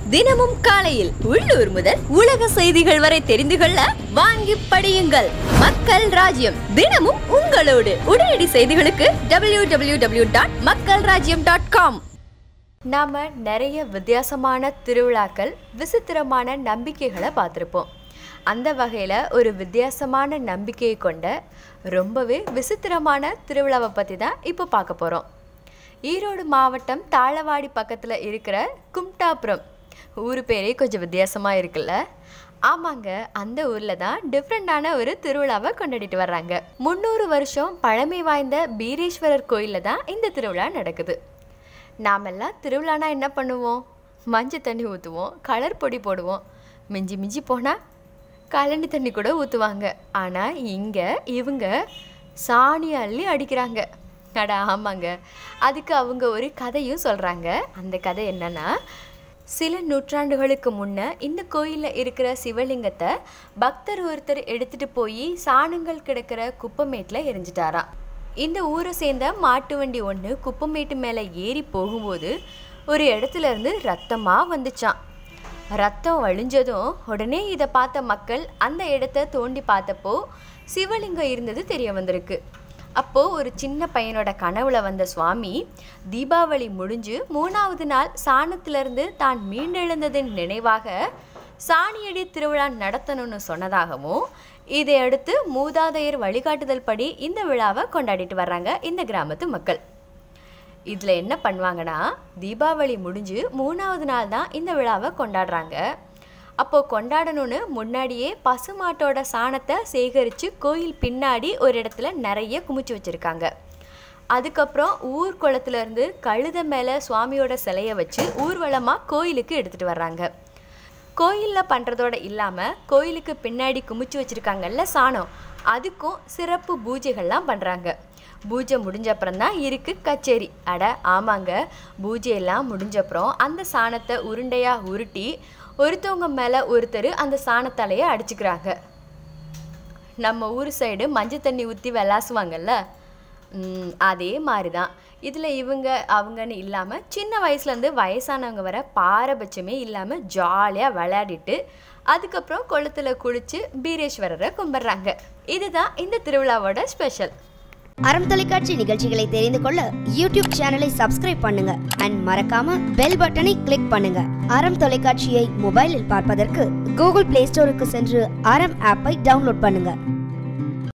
தினமும் காலையில் உள்ளூர் முதல் உலக செய்திகள் வரை தெரிந்து கொள்ள வாங்கி படியுங்கள் மக்கள் ராஜ்யம் தினமும் உங்களோடு உடனடி செய்திகளுக்கு டபிள்யூ டபிள்யூ டபிள்யூ டாட் மக்கள் ராஜ்யம் டாட் காம் நாம நிறைய வித்தியாசமான திருவிழாக்கள் விசித்திரமான நம்பிக்கைகளை பார்த்துருப்போம் அந்த வகையில் ஒரு வித்தியாசமான நம்பிக்கையை கொண்ட ரொம்பவே விசித்திரமான திருவிழாவை பற்றி தான் இப்போ பார்க்க போகிறோம் ஈரோடு மாவட்டம் தாளவாடி பக்கத்தில் இருக்கிற கும்டாபுரம் ஊர் பேரே கொஞ்சம் வித்தியாசமாக இருக்குல்ல ஆமாங்க அந்த ஊரில் தான் டிஃப்ரெண்டான ஒரு திருவிழாவை கொண்டாடிட்டு வர்றாங்க முந்நூறு வருஷம் பழமை வாய்ந்த பீரேஸ்வரர் கோயிலில் தான் இந்த திருவிழா நடக்குது நாமெல்லாம் திருவிழானா என்ன பண்ணுவோம் மஞ்சள் தண்ணி ஊற்றுவோம் கலர் பொடி போடுவோம் மிஞ்சி மிஞ்சி போனால் கழனி தண்ணி கூட ஊற்றுவாங்க ஆனால் இங்கே இவங்க சாணி அள்ளி அடிக்கிறாங்க அட ஆமாங்க அதுக்கு அவங்க ஒரு கதையும் சொல்கிறாங்க அந்த கதை என்னன்னா சில நூற்றாண்டுகளுக்கு முன்ன இந்த கோயிலில் இருக்கிற சிவலிங்கத்தை பக்தர் ஒருத்தர் எடுத்துட்டு போய் சாணங்கள் கிடக்கிற குப்பமேட்டில் எரிஞ்சிட்டாராம் இந்த ஊரை சேர்ந்த மாட்டு வண்டி ஒன்று குப்பமேட்டு மேலே ஏறி போகும்போது ஒரு இடத்துல இருந்து ரத்தமாக வந்துச்சான் ரத்தம் வழிஞ்சதும் உடனே இதை பார்த்த மக்கள் அந்த இடத்த தோண்டி பார்த்தப்போ சிவலிங்கம் இருந்தது தெரிய வந்திருக்கு அப்போது ஒரு சின்ன பையனோட கனவுல வந்த சுவாமி தீபாவளி முடிஞ்சு மூணாவது நாள் சாணத்திலிருந்து தான் மீண்டெழுந்ததின் நினைவாக சாணியடி திருவிழா நடத்தணும்னு சொன்னதாகவும் இதை அடுத்து மூதாதையர் வழிகாட்டுதல் படி இந்த விழாவை கொண்டாடிட்டு வர்றாங்க இந்த கிராமத்து மக்கள் இதில் என்ன பண்ணுவாங்கன்னா தீபாவளி முடிஞ்சு மூணாவது நாள் தான் இந்த விழாவை கொண்டாடுறாங்க அப்போது கொண்டாடணும்னு முன்னாடியே பசுமாட்டோட சாணத்தை சேகரித்து கோயில் பின்னாடி ஒரு இடத்துல நிறைய குமிச்சு வச்சுருக்காங்க அதுக்கப்புறம் ஊர் குளத்துலேருந்து கழுத மேலே சுவாமியோட சிலையை வச்சு ஊர்வலமாக கோயிலுக்கு எடுத்துகிட்டு வர்றாங்க கோயிலில் பண்ணுறதோட இல்லாமல் கோயிலுக்கு பின்னாடி குமிச்சு வச்சுருக்காங்கல்ல சாணம் அதுக்கும் சிறப்பு பூஜைகள்லாம் பண்ணுறாங்க பூஜை முடிஞ்சப்புறம் தான் இருக்குது கச்சேரி அட ஆமாங்க பூஜையெல்லாம் முடிஞ்சப்புறம் அந்த சாணத்தை உருண்டையாக உருட்டி ஒருத்தவங்க மேலே ஒருத்தர் அந்த சாணத்தலையை அடிச்சுக்கிறாங்க நம்ம ஊர் சைடு மஞ்சள் தண்ணி ஊற்றி விளாசுவாங்கல்ல ம், அதே மாதிரி தான் இதில் இவங்க அவங்கன்னு இல்லாமல் சின்ன வயசுலேருந்து வயசானவங்க வர பாரபட்சமே இல்லாமல் ஜாலியாக விளையாடிட்டு அதுக்கப்புறம் குளத்துல குளித்து பீரேஸ்வரரை கும்பிட்றாங்க இதுதான் இந்த திருவிழாவோட ஸ்பெஷல் அறம் தொலைக்காட்சி நிகழ்ச்சிகளை தெரிந்து கொள்ள யூடியூப் சேனலை சப்ஸ்கிரைப் பண்ணுங்க அண்ட் மறக்காம பெல் பட்டனை கிளிக் பண்ணுங்க அறம் தொலைக்காட்சியை மொபைலில் பார்ப்பதற்கு கூகுள் பிளே ஸ்டோருக்கு சென்று அறம் ஆப்பை டவுன்லோட் பண்ணுங்க